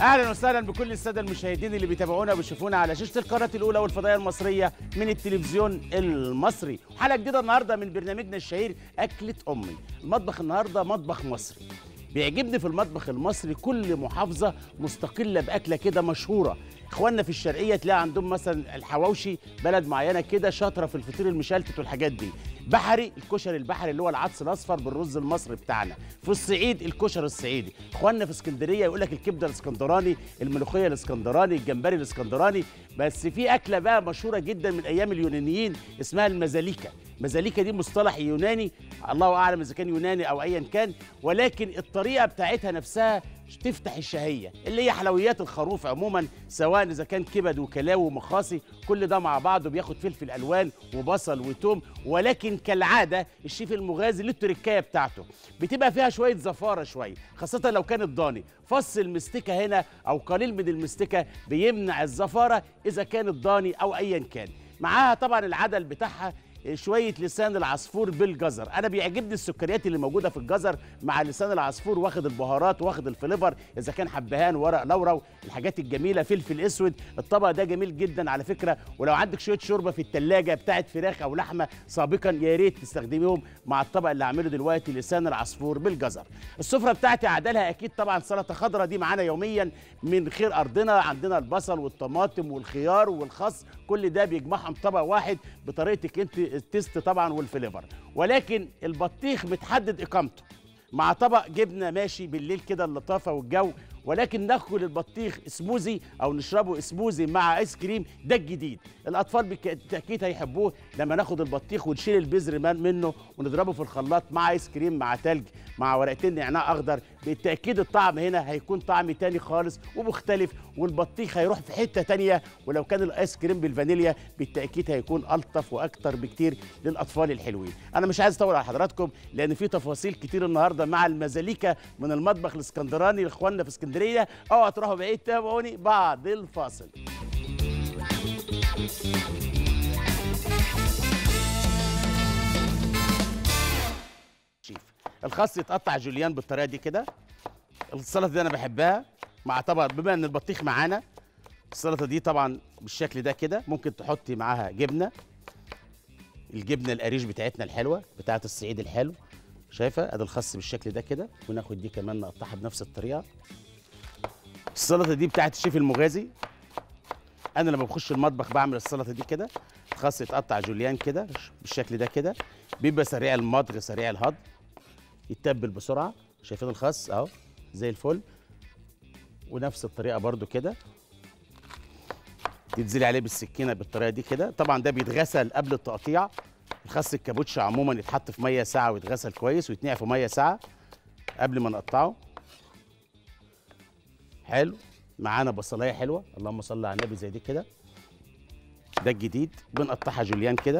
اهلا وسهلا بكل الساده المشاهدين اللي بيتابعونا وبيشوفونا على شاشه القناه الاولى والفضائيه المصريه من التلفزيون المصري حلقه جديده النهارده من برنامجنا الشهير اكله امي المطبخ النهارده مطبخ مصري بيعجبني في المطبخ المصري كل محافظه مستقله باكله كده مشهوره اخواننا في الشرقيه تلاقي عندهم مثلا الحواوشي بلد معينه كده شاطره في الفطير المشلتت والحاجات دي بحري الكشري البحري اللي هو العدس الاصفر بالرز المصري بتاعنا في الصعيد الكشري الصعيدي اخواننا في اسكندريه يقول لك الكبده الاسكندراني الملوخيه الاسكندراني الجمبري الاسكندراني بس في اكله بقى مشهوره جدا من ايام اليونانيين اسمها المزاليكا المزاليكا دي مصطلح يوناني الله اعلم اذا كان يوناني او ايا كان ولكن الطريقه بتاعتها نفسها تفتح الشهيه اللي هي حلويات الخروف عموما سواء اذا كان كبد وكلاوي ومخاصي كل ده مع بعضه بياخد فلفل الوان وبصل وتوم ولكن كالعاده الشيف المغازي له التركايه بتاعته بتبقى فيها شويه زفاره شويه خاصه لو كانت ضاني فص المستكه هنا او قليل من المستكه بيمنع الزفاره اذا كانت ضاني او ايا كان معاها طبعا العدل بتاعها شويه لسان العصفور بالجزر انا بيعجبني السكريات اللي موجوده في الجزر مع لسان العصفور واخد البهارات واخد الفليفر اذا كان حبهان ورق لورا الحاجات الجميله فلفل اسود الطبق ده جميل جدا على فكره ولو عندك شويه شوربه في الثلاجه بتاعت فراخ او لحمه سابقا يا ريت تستخدميهم مع الطبق اللي هعمله دلوقتي لسان العصفور بالجزر السفره بتاعتي عدلها اكيد طبعا سلطه خضراء دي معانا يوميا من خير ارضنا عندنا البصل والطماطم والخيار والخس كل ده بيجمعهم طبق واحد بطريقتك انت التيست طبعا والفليفر ولكن البطيخ متحدد اقامته مع طبق جبنه ماشي بالليل كده اللطافه والجو ولكن ناكل البطيخ سموزي او نشربه سموزي مع ايس كريم ده الجديد الاطفال بالتاكيد هيحبوه لما ناخد البطيخ ونشيل البذر منه ونضربه في الخلاط مع ايس كريم مع تلج مع ورقتين نعناع اخضر بالتاكيد الطعم هنا هيكون طعم تاني خالص ومختلف والبطيخ هيروح في حته تانية ولو كان الايس كريم بالفانيليا بالتاكيد هيكون الطف واكتر بكتير للاطفال الحلوين انا مش عايز اطول على حضراتكم لان في تفاصيل كتير النهارده مع المزاليكا من المطبخ الاسكندراني لاخواننا في اسكندريه اوعوا تروحوا بعيد تابعوني بعد الفاصل شيف الخس يتقطع جوليان بالطريقه دي كده السلطه دي انا بحبها مع طبعا بما ان البطيخ معانا السلطه دي طبعا بالشكل ده كده ممكن تحطي معاها جبنه الجبنه القريش بتاعتنا الحلوه بتاعت الصعيد الحلو شايفه ادي الخس بالشكل ده كده وناخد دي كمان نقطعها بنفس الطريقه السلطه دي بتاعت الشيف المغازي انا لما بخش المطبخ بعمل السلطه دي كده الخس يتقطع جوليان كده بالشكل ده كده بيبقى سريع المضغ سريع الهضم يتبل بسرعه شايفين الخس اهو زي الفل ونفس الطريقه برده كده تنزلي عليه بالسكينه بالطريقه دي كده طبعا ده بيتغسل قبل التقطيع الخس الكابوتشا عموما يتحط في ميه ساعه ويتغسل كويس ويتنقع في ميه ساعه قبل ما نقطعه حلو معانا بصلايه حلوه اللهم صل على النبي زي دي كده ده الجديد بنقطعها جوليان كده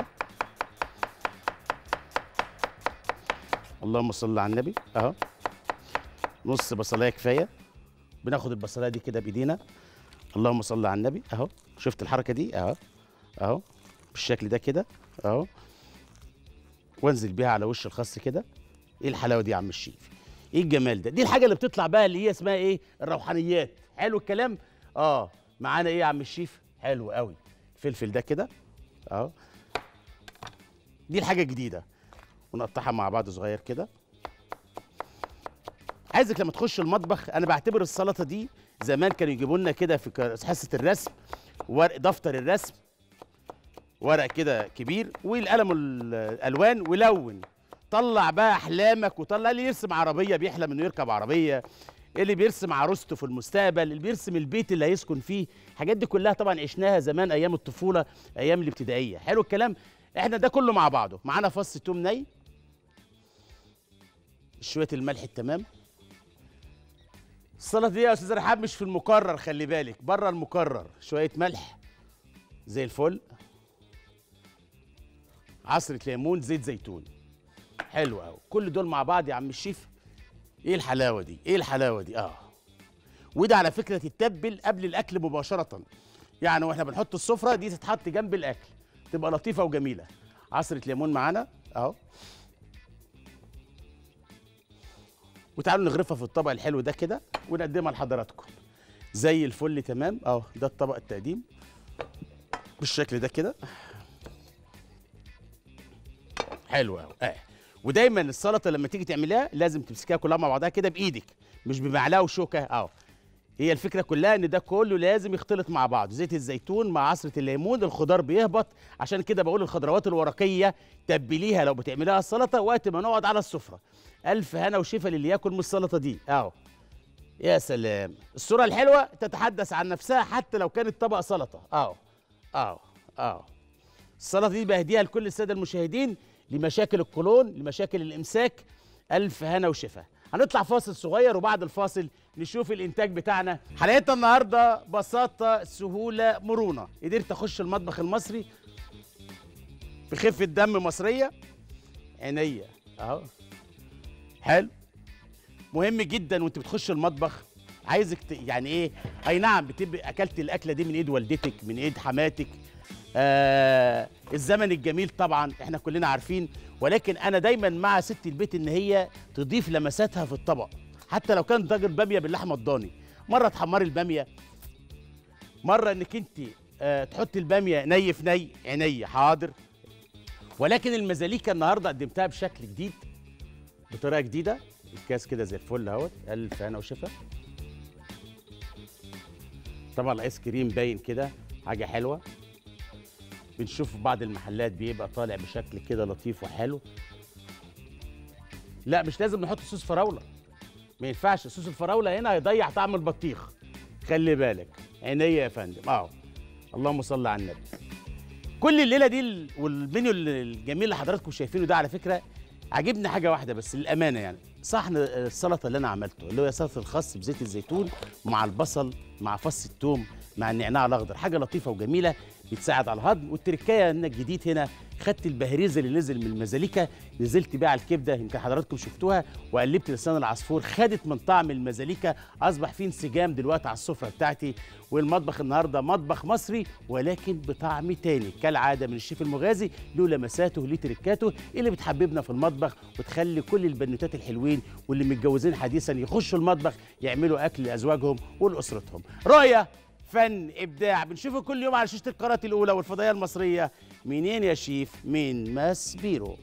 اللهم صل على النبي اهو نص بصلايه كفايه بناخد البصلايه دي كده بايدينا اللهم صل على النبي اهو شفت الحركه دي اهو اهو بالشكل ده كده اهو وانزل بيها على وش الخس كده ايه الحلاوه دي يا عم الشيف ايه الجمال ده دي الحاجه اللي بتطلع بقى اللي هي اسمها ايه الروحانيات حلو الكلام اه معانا ايه يا عم الشيف حلو قوي الفلفل ده كده اهو دي الحاجه الجديده ونقطعها مع بعض صغير كده عايزك لما تخش المطبخ انا بعتبر السلطه دي زمان كانوا يجيبوا لنا كده في حصه الرسم ورق دفتر الرسم ورق كده كبير والقلم الالوان ولون طلع بقى احلامك وطلع اللي يرسم عربيه بيحلم انه يركب عربيه اللي بيرسم عروسته في المستقبل اللي بيرسم البيت اللي هيسكن فيه الحاجات دي كلها طبعا عشناها زمان ايام الطفوله ايام الابتدائيه حلو الكلام احنا ده كله مع بعضه معانا فص توم ني شويه الملح التمام السلطه دي يا استاذ رحاب مش في المكرر خلي بالك بره المكرر شويه ملح زي الفل عصره ليمون زيت زيتون حلو قوي كل دول مع بعض يا عم الشيف ايه الحلاوه دي ايه الحلاوه دي اه وده على فكره تتبل قبل الاكل مباشره يعني واحنا بنحط السفره دي تتحط جنب الاكل تبقى لطيفه وجميله عصره ليمون معانا اهو وتعالوا نغرفها في الطبق الحلو ده كده ونقدمها لحضراتكم زي الفل تمام اهو ده الطبق التقديم بالشكل ده كده حلو قوي اه ودايما السلطه لما تيجي تعمليها لازم تمسكيها كلها مع بعضها كده بايدك مش بمعلقه وشوكه اهو هي الفكره كلها ان ده كله لازم يختلط مع بعض زيت الزيتون مع عصره الليمون الخضار بيهبط عشان كده بقول الخضروات الورقيه تبليها لو بتعمليها السلطه وقت ما نقعد على السفره الف هنا وشفا للي ياكل من السلطه دي اهو يا سلام الصوره الحلوه تتحدث عن نفسها حتى لو كانت طبق سلطه اهو اهو اهو السلطه دي بهديها لكل الساده المشاهدين لمشاكل القولون لمشاكل الامساك الف هنا وشفا هنطلع فاصل صغير وبعد الفاصل نشوف الانتاج بتاعنا حلقتنا النهارده بساطه سهوله مرونه قدرت اخش المطبخ المصري بخفه دم مصريه عينيا اهو حلو مهم جدا وانت بتخش المطبخ عايزك ت... يعني ايه اي نعم بتبقى اكلت الاكله دي من ايد والدتك من ايد حماتك آه الزمن الجميل طبعا احنا كلنا عارفين ولكن انا دايما مع ست البيت ان هي تضيف لمساتها في الطبق حتى لو كان طاجن باميه باللحمه الضاني مره تحمري الباميه مره انك انت آه تحطي الباميه ني في ني عينيا حاضر ولكن المزاليكا النهارده قدمتها بشكل جديد بطريقه جديده الكاس كده زي الفل اهوت الف هنا وشفا طبعا الايس كريم باين كده حاجه حلوه بنشوف في بعض المحلات بيبقى طالع بشكل كده لطيف وحلو لا مش لازم نحط صوص فراوله ما ينفعش صوص الفراوله هنا هيضيع طعم البطيخ خلي بالك عينيا يا فندم اهو اللهم صل على النبي كل الليله دي ال- والمنيو الجميل اللي حضراتكم شايفينه ده على فكره عجبني حاجه واحده بس للامانه يعني صحن السلطه اللي انا عملته اللي هو سلطه الخس بزيت الزيتون مع البصل مع فص الثوم مع النعناع الاخضر حاجه لطيفه وجميله بتساعد على الهضم والتركايه انك جديد هنا خدت البهريز اللي نزل من المزاليكا نزلت بيه على الكبده يمكن حضراتكم شفتوها وقلبت لسان العصفور خدت من طعم المزاليكا اصبح فيه انسجام دلوقتي على السفره بتاعتي والمطبخ النهارده مطبخ مصري ولكن بطعم تاني كالعاده من الشيف المغازي له لمساته له تركاته اللي بتحببنا في المطبخ وتخلي كل البنوتات الحلوين واللي متجوزين حديثا يخشوا المطبخ يعملوا اكل لازواجهم ولاسرتهم رؤيه فن ابداع بنشوفه كل يوم على شاشه القناه الاولى والفضائيه المصريه منين يا شيف من ماس بيرو